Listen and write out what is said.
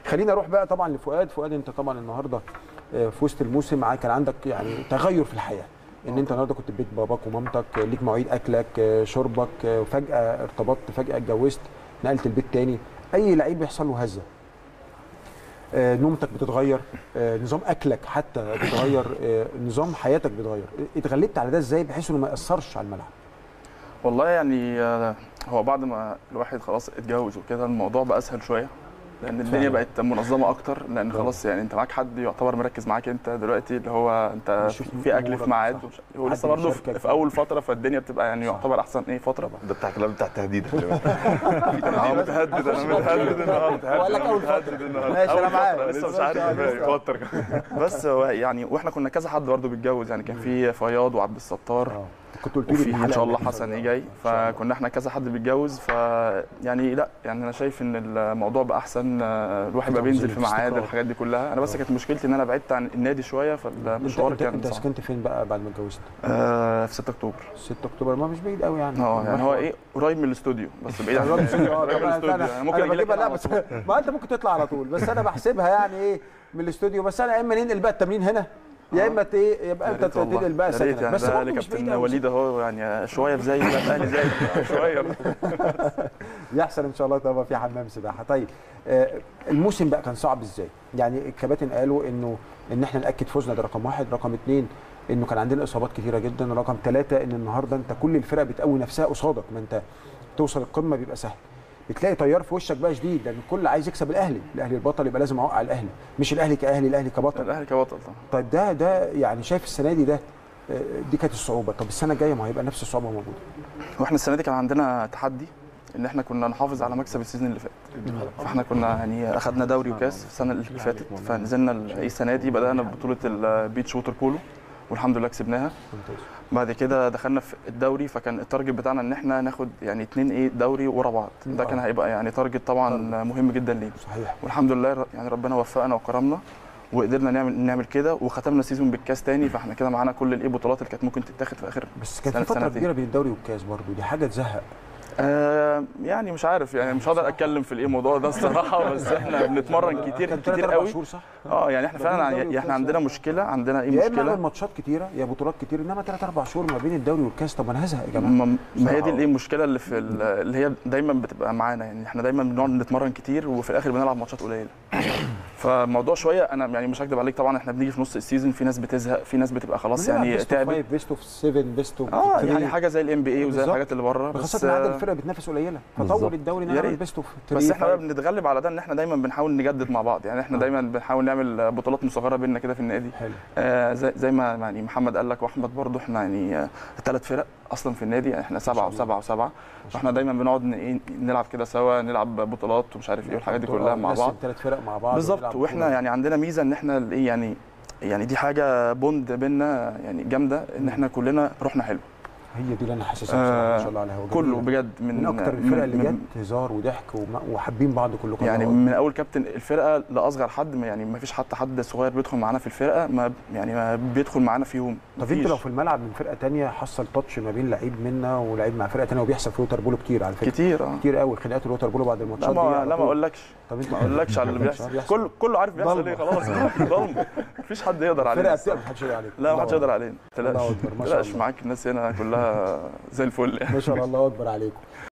خلينا اروح بقى طبعا لفؤاد فؤاد انت طبعا النهارده آه، في وسط الموسم معاك كان عندك يعني تغير في الحياه ان انت النهارده كنت في بيت باباك ومامتك آه، ليك مواعيد اكلك آه، شربك آه، وفجاه ارتبطت فجاه اتجوزت نقلت البيت تاني اي لعيب بيحصل له هزه آه، نومتك بتتغير آه، نظام اكلك حتى بيتغير آه، نظام حياتك بيتغير اتغلبت على ده ازاي بحيث انه ما ياثرش على الملعب والله يعني آه، هو بعد ما الواحد خلاص اتجوز وكده الموضوع بقى اسهل شويه لان الدنيا فعلا. بقت منظمه اكتر لان برافو. خلاص يعني انت معاك حد يعتبر مركز معاك انت دلوقتي اللي هو انت بيشوف في اكل أمورك، في ميعاد صح. ومش- هو حد لسه برضه بيشاركك. في, في اول فتره فالدنيا بتبقى يعني صح. يعتبر احسن ايه فتره ده بتاع كلام بتاع تهديد خلي بالك. اه متهدد انا متهدد النهارده هو قال لك أول فترة. متهدد النهارده ماشي، أنا أول معاك. فترة، لسه مش ماشي، عارف آه، الباقي. لسه. توتر بس هو يعني واحنا كنا كذا حد برضه بيتجوز يعني كان في فياض وعبد الستار اه كنت قلت لي وفي ان الحلقة شاء الله اللي حسن فاتت. ايه جاي إن شاء الله. فكنا احنا كذا حد بيتجوز ف يعني لا يعني انا شايف ان الموضوع بقى احسن آه، الواحد بقى بينزل في ميعاد استقرار. الحاجات دي كلها انا بس كانت مشكلتي ان انا بعدت عن النادي شويه انت فالمشوار انت, كان انت صعب سكنت فين بقى بعد ما اتجوزت؟ آه في 6 اكتوبر 6 اكتوبر ما مش بعيد قوي يعني اه يعني هو ايه قريب من الاستوديو بس بعيد عن الراجل النادي. اه قريب من طبعا الاستوديو انا يعني ممكن انا اجي لك بجيبها لا على بس طول. ما انت ممكن تطلع على طول بس انا بحسبها يعني ايه من الاستوديو بس انا يا اما ننقل بقى التمرين هنا يا اما ت- ايه يبقى يا انت ريت والله. تنقل بقى يا ريت سكنك يعني بس ده برضه مش بعيد لكابتن قوي وليد اهو يعني شويه في زي لا اهلي زي شويه يحصل ان شاء الله طبعا في حمام سباحه طيب آه، الموسم بقى كان صعب ازاي يعني الكباتن قالوا انه ان احنا ناكد فوزنا ده رقم واحد رقم اثنين انه كان عندنا اصابات كتيره جدا رقم ثلاثه ان النهارده انت كل الفرق بتقوي نفسها قصادك ما انت توصل القمه بيبقى سهل بتلاقي تيار في وشك بقى شديد لان الكل عايز يكسب الاهلي الاهلي البطل يبقى لازم اوقع الاهلي مش الاهلي كاهلي الاهلي كبطل الاهلي كبطل طبعا طيب ده ده يعني شايف السنه دي ده آه، دي كانت الصعوبه طب السنه الجايه ما هيبقى نفس الصعوبه موجوده واحنا السنه دي كان عندنا تحدي ان احنا كنا نحافظ على مكسب السيزون اللي فات فاحنا كنا يعني اخذنا دوري وكاس السنه اللي فاتت فنزلنا ال- السنه دي بدانا ببطوله البيتش ووتر بولو والحمد لله كسبناها ممتاز بعد كده دخلنا في الدوري فكان التارجت بتاعنا ان احنا ناخد يعني اتنين ايه دوري ورا بعض ده كان هيبقى يعني تارجت طبعا مهم جدا لينا صحيح والحمد لله ر- يعني ربنا وفقنا وكرمنا وقدرنا نعمل نعمل كده وختمنا السيزون بالكاس تاني فاحنا كده معانا كل الايه بطولات اللي كانت ممكن تتاخد في اخر بس كان سنة- في فتره سنتين. كبيره بين الدوري والكاس برضو دي حاجه تزهق آه يعني مش عارف يعني مش هقدر اتكلم في الايه الموضوع ده الصراحه بس احنا بنتمرن كتير كان ثلاث كتير اربع قوي شهور صح؟ اه يعني احنا ما بين فعلا الدوري يعني احنا والكاس، عندنا مشكله عندنا ايه يا اما مشكله اعمل ماتشات كتيره يا بطولات كتير انما ثلاث اربع شهور ما بين الدوري والكاس طب انا هزهق يا جماعه ما ما هي دي الايه المشكله اللي في ال- اللي هي دايما بتبقى معانا يعني احنا دايما بنقعد نتمرن كتير وفي الاخر بنلعب ماتشات قليله فالموضوع شويه انا يعني مش هكدب عليك طبعا احنا بنيجي في نص السيزون في ناس بتزهق في ناس بتبقى خلاص يعني بيست اوف تعبت 5 بيست اوف 7 بيست اوف اه يعني حاجه زي الام بي اي وزي بالظبط. الحاجات اللي بره بس خاصه ان عدد الفرق بتنافس قليله فطول بالظبط. الدوري يا نعمل ريت. بيست اوف بس احنا بقى بنتغلب على ده ان احنا دايما بنحاول نجدد مع بعض يعني احنا آه. دايما بنحاول نعمل بطولات مصغره بيننا كده في النادي حلو آه زي, زي ما يعني محمد قال لك واحمد برضو احنا يعني ثلاث فرق اصلا في النادي يعني احنا سبعه الله. وسبعه وسبعه فاحنا دايما بنقعد ن- إيه نلعب كده سوا نلعب بطولات ومش عارف ايه والحاجات دي كلها مع بعض ثلاث فرق مع بعض بالظبط ونلعب واحنا بطولة. يعني عندنا ميزه ان احنا ايه يعني يعني دي حاجه بوند بينا يعني جامده ان احنا كلنا روحنا حلو هي دي اللي انا حاسسها بصراحه ما شاء الله عليها كله وجميلة. بجد من من اكتر الفرق من- اللي من- جت هزار وضحك وما- وحابين بعض كلكم يعني طبعاً. من اول كابتن الفرقه لاصغر حد ما- يعني ما فيش حتى حد صغير بيدخل معانا في الفرقه ما يعني ما بيدخل معانا في يوم طب مفيش. انت لو في الملعب من فرقه تانية حصل تاتش ما بين لعيب منا ولعيب مع فرقه تانية وبيحصل في ووتر بولو كتير على فكره كتير اه كتير قوي خناقات الووتر بولو بعد الماتشات لا دي ما على لا ما طول. اقولكش طب انت ما اقولكش على اللي بيحصل كله كله عارف بيحصل ضلمة. ايه خلاص ضلمه مفيش حد يقدر علينا فرقه بتبقى محدش يقدر عليك لا ما الله حدش يقدر علينا الله تلاش أكبر، ما شاء تلاش الله. معاك الناس هنا كلها زي الفل يعني ما شاء الله الله اكبر عليكم